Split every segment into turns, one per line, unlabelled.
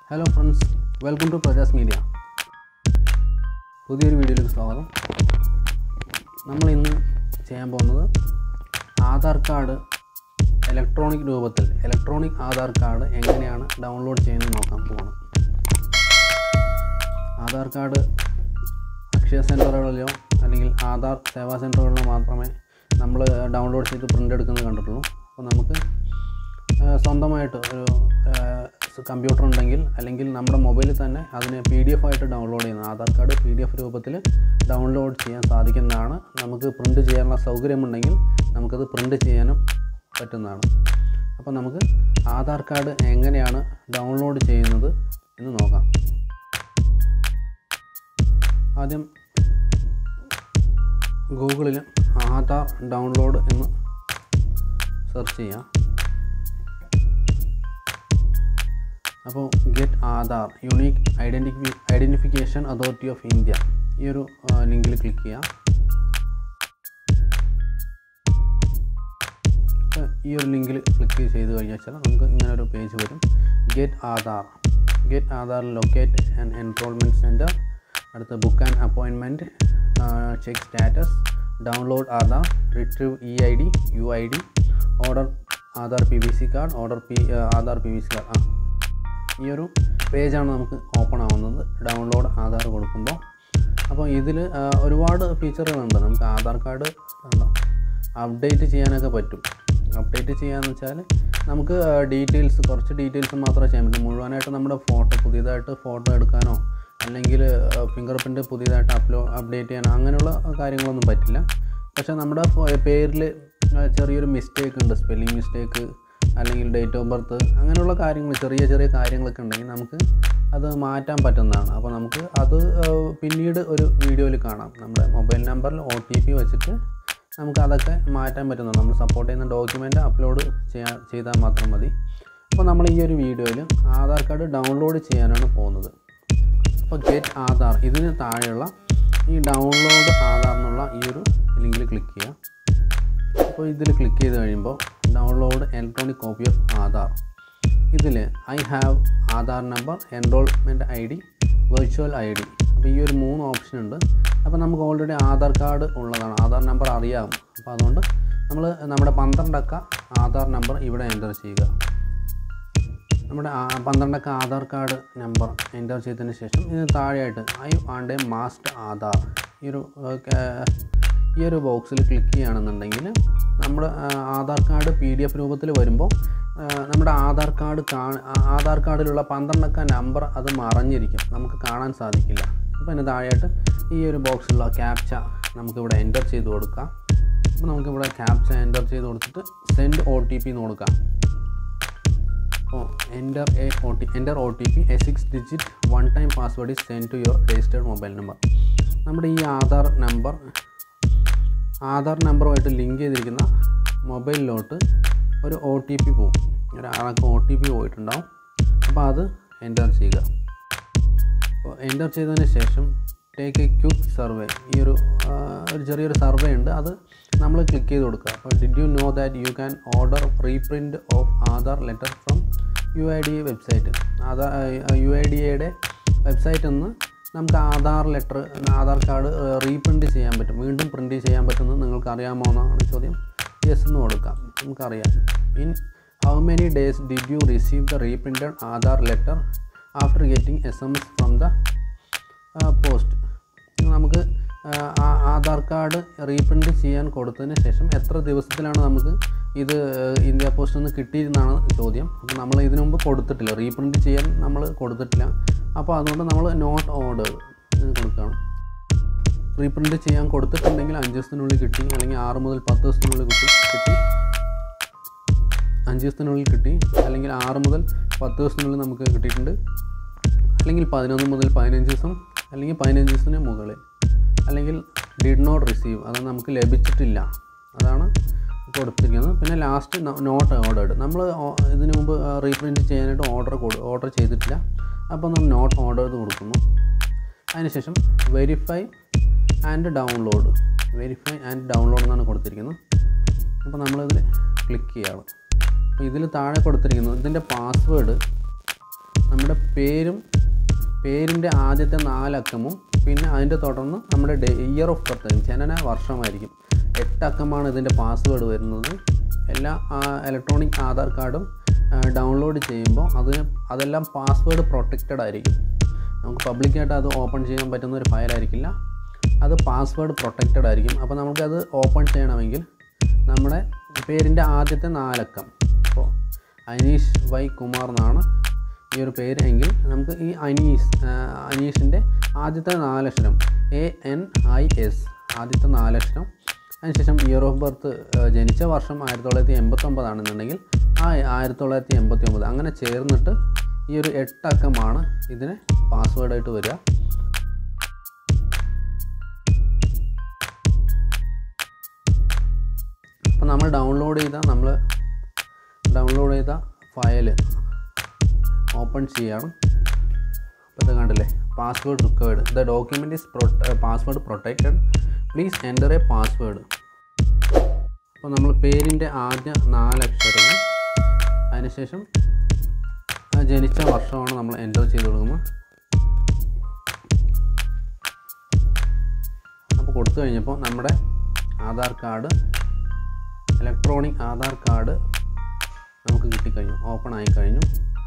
hello friends welcome to Prajas media പുതിയൊരു വീഡിയോയിലേക്ക് സ്വാഗതം നമ്മൾ ഇന്ന് ചെയ്യാൻ പോകുന്നത് ആധാർ കാർഡ് ഇലക്ട്രോണിക് രൂപത്തിൽ ഇലക്ട്രോണിക് ആധാർ കാർഡ് എങ്ങനെയാണ് ഡൗൺലോഡ് ചെയ്യുന്നത് നോക്കാൻ പോകണം ആധാർ കാർഡ് അക്ഷയ സെൻറ്ററുകളിലോ അല്ലെങ്കിൽ ആധാർ സേവാ സെൻറ്ററുകളിലോ മാത്രമേ നമ്മൾ ഡൗൺലോഡ് ചെയ്ത് പ്രിൻ്റ് എടുക്കുന്നത് കണ്ടിട്ടുള്ളൂ അപ്പോൾ നമുക്ക് ആ, സ്വന്തമായിട്ട് ഒരു കമ്പ്യൂട്ടർ ഉണ്ടെങ്കിൽ അല്ലെങ്കിൽ നമ്മുടെ മൊബൈലിൽ തന്നെ അതിന് പി ഡി എഫ് ആയിട്ട് ഡൗൺലോഡ് ചെയ്യുന്ന Aadhaar card P D F രൂപത്തിൽ ഡൗൺലോഡ് ചെയ്യാൻ സാധിക്കുന്നതാണ് നമുക്ക് പ്രിൻ്റ് ചെയ്യാനുള്ള സൗകര്യമുണ്ടെങ്കിൽ നമുക്കത് പ്രിൻ്റ് ചെയ്യാനും പറ്റുന്നതാണ് അപ്പോൾ നമുക്ക് ആധാർ കാർഡ് എങ്ങനെയാണ് ഡൗൺലോഡ് ചെയ്യുന്നത് എന്ന് നോക്കാം ആദ്യം ഗൂഗിളിൽ ആധാർ ഡൗൺലോഡ് എന്ന് സെർച്ച് ചെയ്യാം അപ്പോൾ get Aadhaar unique identify identification authority of India ഈ ഒരു ലിങ്കിൽ ക്ലിക്ക് ചെയ്യാം അപ്പോൾ ഈ ഒരു ലിങ്കിൽ ക്ലിക്ക് ചെയ്ത് കഴിഞ്ഞാൽ നമുക്ക് ഇങ്ങനെ ഒരു പേജ് വരും get Aadhaar get Aadhaar locate and enrolment centre അടുത്ത book and appointment check status download Aadhaar retrieve E I D U I D order Aadhaar P V C card order P Aadhaar P V C card ആ ഈ ഒരു പേജാണ് നമുക്ക് open ആവുന്നത് download Aadhaar കൊടുക്കുമ്പോൾ അപ്പോൾ ഇതിൽ ഒരുപാട് ഫീച്ചറുകളുണ്ട് നമുക്ക് ആധാർ കാർഡ് ഉണ്ടോ അപ്ഡേറ്റ് ചെയ്യാനൊക്കെ പറ്റും അപ്ഡേറ്റ് ചെയ്യാന്ന് വെച്ചാൽ നമുക്ക് ഡീറ്റെയിൽസ് കുറച്ച് ഡീറ്റെയിൽസ് മാത്രമേ ചെയ്യാൻ പറ്റൂ മുഴുവനായിട്ട് നമ്മുടെ ഫോട്ടോ പുതിയതായിട്ട് ഫോട്ടോ എടുക്കാനോ അല്ലെങ്കിൽ ഫിംഗർ പ്രിൻറ്റ് പുതിയതായിട്ട് അപ്ലോ അപ്ഡേറ്റ് ചെയ്യാനോ അങ്ങനെയുള്ള കാര്യങ്ങളൊന്നും പറ്റില്ല പക്ഷേ നമ്മുടെ പേരിൽ ചെറിയൊരു മിസ്റ്റേക്ക് ഉണ്ട് സ്പെല്ലിംഗ് മിസ്റ്റേക്ക് അല്ലെങ്കിൽ ഡേറ്റ് ഓഫ് ബർത്ത് അങ്ങനെയുള്ള കാര്യങ്ങൾ ചെറിയ ചെറിയ കാര്യങ്ങളൊക്കെ ഉണ്ടെങ്കിൽ നമുക്ക് അത് മാറ്റാൻ പറ്റുന്നതാണ് അപ്പോൾ നമുക്ക് അത് ഏഹ്, പിന്നീട് ഒരു വീഡിയോയിൽ കാണാം നമ്മുടെ മൊബൈൽ നമ്പറിൽ ഒ ടി പി വെച്ചിട്ട് നമുക്ക് അതൊക്കെ മാറ്റാൻ പറ്റുന്നതാണ് നമ്മൾ സപ്പോർട്ട് ചെയ്യുന്ന ഡോക്യുമെൻ്റ് അപ്ലോഡ് ചെയ്യാൻ ചെയ്താൽ മാത്രം മതി അപ്പോൾ നമ്മൾ ഈ ഒരു വീഡിയോയിൽ ആധാർ കാർഡ് ഡൗൺലോഡ് ചെയ്യാനാണ് പോകുന്നത് അപ്പോൾ ഗെറ്റ് ആധാർ ഇതിന് താഴെയുള്ള ഈ ഡൗൺലോഡ് ആധാർ എന്നുള്ള ഈ ഒരു ലിങ്കിൽ ക്ലിക്ക് ചെയ്യുക അപ്പോൾ ഇതിൽ ക്ലിക്ക് ചെയ്ത് കഴിയുമ്പോൾ download electronic copy of Aadhaar ഇതിൽ I have Aadhaar number enrolment I D virtual I D അപ്പോൾ ഈ ഒരു മൂന്ന് ഓപ്ഷൻ ഉണ്ട് അപ്പോൾ നമുക്ക് ഓൾറെഡി ആധാർ കാർഡ് ഉള്ളതാണ് ആധാർ നമ്പർ അറിയാം അപ്പോൾ അതുകൊണ്ട് നമ്മൾ നമ്മുടെ പന്ത്രണ്ടക്ക ആധാർ നമ്പർ ഇവിടെ എൻ്റർ ചെയ്യുക നമ്മുടെ ആ- പന്ത്രണ്ടക്ക ആധാർ കാർഡ് നമ്പർ എൻ്റർ ചെയ്തതിന് ശേഷം ഇതിന് താഴെയായിട്ട് I want a masked Aadhaar ഈ ഒരു ഏഹ്, ക- ഈ ഒരു ബോക്സിൽ ക്ലിക്ക് ചെയ്യുകയാണെന്നുണ്ടെങ്കിൽ നമ്മുടെ ആ, Aadhaar card P D F രൂപത്തിൽ വരുമ്പോൾ ആ, നമ്മുടെ ആധാർ കാർഡ് കാ ആ- ആധാർ കാർഡിലുള്ള പന്ത്രണ്ടക്ക നമ്പർ അത് മറഞ്ഞിരിക്കും നമുക്ക് കാണാൻ സാധിക്കില്ല അപ്പോൾ ഇതിന് താഴെയായിട്ട് ഈ ഒരു ബോക്സിലുള്ള ക്യാപ്ച നമുക്കിവിടെ എൻ്റർ ചെയ്ത് കൊടുക്കാം അപ്പോൾ നമുക്കിവിടെ ക്യാപ്ച എൻ്റർ ചെയ്ത് കൊടുത്തിട്ട് സെൻഡ് ഒ ടി പി എന്ന് കൊടുക്കാം O enter A O T enter O T P a six digit one time password is send to your registered mobile number നമ്മുടെ ഈ ആധാർ നമ്പർ ആധാർ നമ്പറുമായിട്ട് ലിങ്ക് ചെയ്തിരിക്കുന്ന മൊബൈലിലോട്ട് ഒരു ഒ ടി പി പോകും ഒരു ആൾക്ക് ഒ ടി പി പോയിട്ടുണ്ടാവും അപ്പോൾ അത് എൻ്റർ ചെയ്യുക അപ്പോൾ എൻ്റർ ചെയ്തതിന് ശേഷം ടേക്ക് എ ക്വിക്ക് സർവേ ഈ ഒരു ആ, ഒരു ചെറിയൊരു സർവേ ഉണ്ട് അത് നമ്മൾ ക്ലിക്ക് ചെയ്ത് കൊടുക്കുക അപ്പോൾ did you know that you can order reprint of Aadhaar letter from U I D website Aadhaar U I D എയുടെ വെബ്സൈറ്റിൽ നിന്ന് നമുക്ക് Aadhaar letter Aadhaar card reprint ചെയ്യാൻ പറ്റും വീണ്ടും പ്രിൻറ്റ് ചെയ്യാൻ പറ്റുമെന്ന് നിങ്ങൾക്ക് അറിയാമോ എന്നാണ് ചോദ്യം യെസ് എന്ന് കൊടുക്കാം നമുക്കറിയാം in how many days did you receive the reprinted Aadhaar letter after getting S M S from the post നമുക്ക് ആ, ആ- ആധാർ കാർഡ് റീപ്രിൻറ്റ് ചെയ്യാൻ കൊടുത്തതിന് ശേഷം എത്ര ദിവസത്തിലാണ് നമുക്ക് ഇത് ഇന്ത്യ പോസ്റ്റിൽ നിന്ന് കിട്ടിയെന്നാണ് ചോദ്യം അപ്പോൾ നമ്മൾ ഇതിനു മുമ്പ് കൊടുത്തിട്ടില്ല റീപ്രിൻറ്റ് ചെയ്യാൻ നമ്മൾ കൊടുത്തിട്ടില്ല അപ്പോൾ അതുകൊണ്ട് നമ്മൾ നോട്ട് ഓർഡർ കൊടുക്കുകയാണ് റീപ്രിൻറ്റ് ചെയ്യാൻ കൊടുത്തിട്ടുണ്ടെങ്കിൽ അഞ്ച് ദിവസത്തിനുള്ളിൽ കിട്ടി അല്ലെങ്കിൽ ആറ് മുതൽ പത്ത് ദിവസത്തിനുള്ളിൽ കിട്ടി കിട്ടി അഞ്ച് ദിവസത്തിനുള്ളിൽ കിട്ടി അല്ലെങ്കിൽ ആറ് മുതൽ പത്ത് ദിവസത്തിനുള്ളിൽ നമുക്ക് കിട്ടിയിട്ടുണ്ട് അല്ലെങ്കിൽ പതിനൊന്ന് മുതൽ പതിനഞ്ച് ദിവസം അല്ലെങ്കിൽ പതിനഞ്ച് ദിവസത്തിന് മുകളിൽ അല്ലെങ്കിൽ ഡിഡ് നോട്ട് റിസീവ് അത് നമുക്ക് ലഭിച്ചിട്ടില്ല അതാണ് കൊടുത്തിരിക്കുന്നത് പിന്നെ ലാസ്റ്റ് നോട്ട് ഓർഡേഡ് നമ്മൾ ഇതിനു മുമ്പ് റീപ്രിൻറ്റ് ചെയ്യാനായിട്ട് ഓർഡർ കൊടു ഓർഡർ ചെയ്തിട്ടില്ല അപ്പോൾ നമ്മൾ നോട്ട് ഓർഡർ കൊടുക്കുന്നു അതിനുശേഷം verify and download verify and download എന്നാണ് കൊടുത്തിരിക്കുന്നത് അപ്പോൾ നമ്മളിതിൽ ക്ലിക്ക് ചെയ്യണം അപ്പോൾ ഇതിൽ താഴെ കൊടുത്തിരിക്കുന്നത് ഇതിൻ്റെ പാസ്വേഡ് നമ്മുടെ പേരും പേരിൻ്റെ ആദ്യത്തെ നാലക്കമും പിന്നെ അതിൻ്റെ തുടർന്ന് നമ്മുടെ ഡേ ഇയർ ഓഫ് ബർത്ത് ജനന വർഷമായിരിക്കും എട്ട് അക്കമാണ് ഇതിൻ്റെ പാസ്വേഡ് വരുന്നത് എല്ലാ ഇലക്ട്രോണിക് ആധാർ കാർഡും ഡൗൺലോഡ് ചെയ്യുമ്പോൾ അതിന് അതെല്ലാം പാസ്വേഡ് പ്രൊട്ടക്റ്റഡ് ആയിരിക്കും നമുക്ക് പബ്ലിക്കായിട്ട് അത് ഓപ്പൺ ചെയ്യാൻ പറ്റുന്ന ഒരു ഫയലായിരിക്കില്ല അത് പാസ്വേഡ് പ്രൊട്ടക്റ്റഡ് ആയിരിക്കും അപ്പോൾ നമുക്കത് ഓപ്പൺ ചെയ്യണമെങ്കിൽ നമ്മുടെ പേരിൻ്റെ ആദ്യത്തെ നാലക്കം ഇപ്പോൾ അനീഷ് വൈ കുമാർ എന്നാണ് ഈ ഒരു പേര് എങ്കിൽ നമുക്ക് ഈ അനീസ് ആ, അനീഷിൻ്റെ ആദ്യത്തെ നാലക്ഷരം എ എൻ ഐ എസ് ആദ്യത്തെ നാലക്ഷരം അതിനുശേഷം ഇയർ ഓഫ് ബർത്ത് ജനിച്ച വർഷം ആയിരത്തി തൊള്ളായിരത്തി എൺപത്തൊമ്പതാണെന്നുണ്ടെങ്കിൽ ആ ആയിരത്തി തൊള്ളായിരത്തി എൺപത്തി ഒമ്പത് അങ്ങനെ ചേർന്നിട്ട് ഈ ഒരു എട്ടക്കമാണ് ഇതിന് പാസ്വേഡായിട്ട് വരിക അപ്പോൾ നമ്മൾ ഡൗൺലോഡ് ചെയ്ത നമ്മൾ ഡൗൺലോഡ് ചെയ്ത ഫയൽ ഓപ്പൺ ചെയ്യണം അപ്പോൾ ഇത് കണ്ടില്ലേ password required the document is password protected please enter a password അപ്പോൾ നമ്മൾ പേരിൻ്റെ ആദ്യ നാലക്ഷരവും അതിനുശേഷം ആ ജനിച്ച വർഷമാണ് നമ്മൾ എൻ്റർ ചെയ്ത് കൊടുക്കുന്നത് അപ്പോൾ കൊടുത്തു കഴിഞ്ഞപ്പോൾ നമ്മുടെ Aadhaar card electronic Aadhaar card നമുക്ക് കിട്ടിക്കഴിഞ്ഞു ഓപ്പൺ ആയി കഴിഞ്ഞു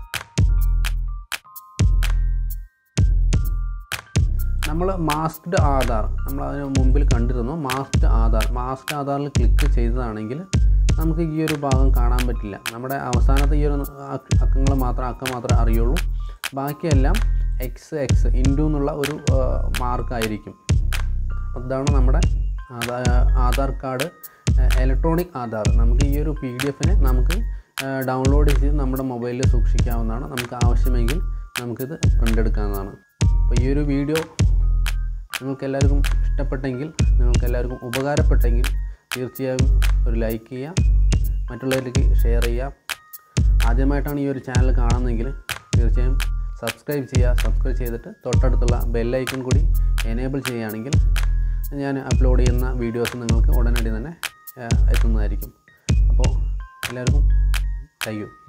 നമ്മൾ മാസ്ക്ഡ് ആധാർ നമ്മൾ അതിന് മുമ്പിൽ കണ്ടിരുന്നു മാസ്ക്ഡ് ആധാർ മാസ്ക്ഡ് ആധാറിൽ ക്ലിക്ക് ചെയ്തതാണെങ്കിൽ നമുക്ക് ഈ ഒരു ഭാഗം കാണാൻ പറ്റില്ല നമ്മുടെ അവസാനത്തെ ഈ ഒരു അക്കങ്ങൾ മാത്രം അക്കം മാത്രമേ അറിയുള്ളൂ ബാക്കിയെല്ലാം എക്സ് എക്സ് ഇൻറ്റു എന്നുള്ള ഒരു മാർക്കായിരിക്കും അപ്പോൾ ഇതാണ് നമ്മുടെ ആധാ- ആധാർ കാർഡ് ഇലക്ട്രോണിക് ആധാർ നമുക്ക് ഈ ഒരു പി ഡി എഫിനെ നമുക്ക് ഡൗൺലോഡ് ചെയ്ത് നമ്മുടെ മൊബൈലിൽ സൂക്ഷിക്കാവുന്നതാണ് നമുക്ക് ആവശ്യമെങ്കിൽ നമുക്കിത് പ്രിൻ്റ് എടുക്കാവുന്നതാണ് അപ്പോൾ ഈ ഒരു വീഡിയോ നിങ്ങൾക്ക് എല്ലാവർക്കും ഇഷ്ടപ്പെട്ടെങ്കിൽ നിങ്ങൾക്ക് എല്ലാവർക്കും ഉപകാരപ്പെട്ടെങ്കിൽ തീർച്ചയായും ഒരു ലൈക്ക് ചെയ്യുക മറ്റുള്ളവരിലേക്ക് ഷെയർ ചെയ്യുക ആദ്യമായിട്ടാണ് ഈ ഒരു ചാനൽ കാണുന്നതെങ്കിൽ തീർച്ചയായും സബ്സ്ക്രൈബ് ചെയ്യുക സബ്സ്ക്രൈബ് ചെയ്തിട്ട് തൊട്ടടുത്തുള്ള ബെല്ലൈക്കൺ കൂടി എനേബിൾ ചെയ്യുകയാണെങ്കിൽ ഞാൻ അപ്ലോഡ് ചെയ്യുന്ന വീഡിയോസ് നിങ്ങൾക്ക് ഉടനടി തന്നെ ആ, എത്തുന്നതായിരിക്കും അപ്പോൾ എല്ലാവർക്കും താങ്ക് യു